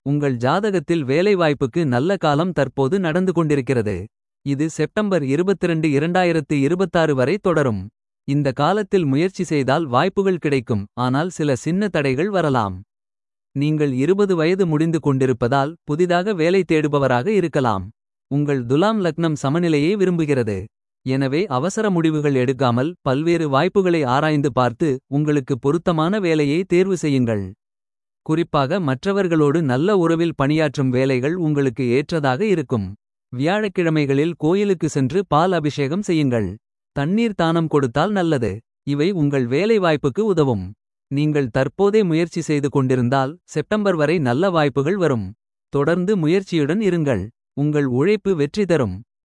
உங்கள் ஜாதகத்தில் வேலைவாய்ப்புக்கு நல்ல காலம் தற்போது நடந்து கொண்டிருக்கிறது. இது செப்டம்பர் 22 2026 வரை தொடரும். இந்த காலத்தில் முயற்சி செய்தால் வாய்ப்புகள் கிடைக்கும். ஆனால் சில சின்ன தடைகள் வரலாம். நீங்கள் 20 வயது முடிந்து கொண்டிருப்பதால். புதிதாக வேலை தேடுபவராக இருக்கலாம். உங்கள் துலாம் லக்னம் சமநிலையை விரும்புகிறது. எனவே அவசர முடிவுகள் எடுக்காமல். பல்வேறு வாய்ப்புகளை ஆராய்ந்து பார்த்து. உங்களுக்கு பொருத்தமான வேலையை தேர்வு செய்யுங்கள். குறிப்பாக மற்றவர்களோடு நல்ல உறவில் பணியாற்றும் வேலைகள் உங்களுக்கு ஏற்றதாக இருக்கும். வியாழக்கிழமைகளில் கோயிலுக்கு சென்று பால் அபிஷேகம் செய்யுங்கள். தண்ணீர் தானம் கொடுத்தால் நல்லது. இவை உங்கள் வேலைவாய்ப்புக்கு உதவும். நீங்கள் தற்போதே முயற்சி செய்து கொண்டிருந்தால். செப்டம்பர் வரை நல்ல வாய்ப்புகள் வரும். தொடர்ந்து முயற்சியுடன் இருங்கள். உங்கள் உழைப்பு வெற்றி தரும்.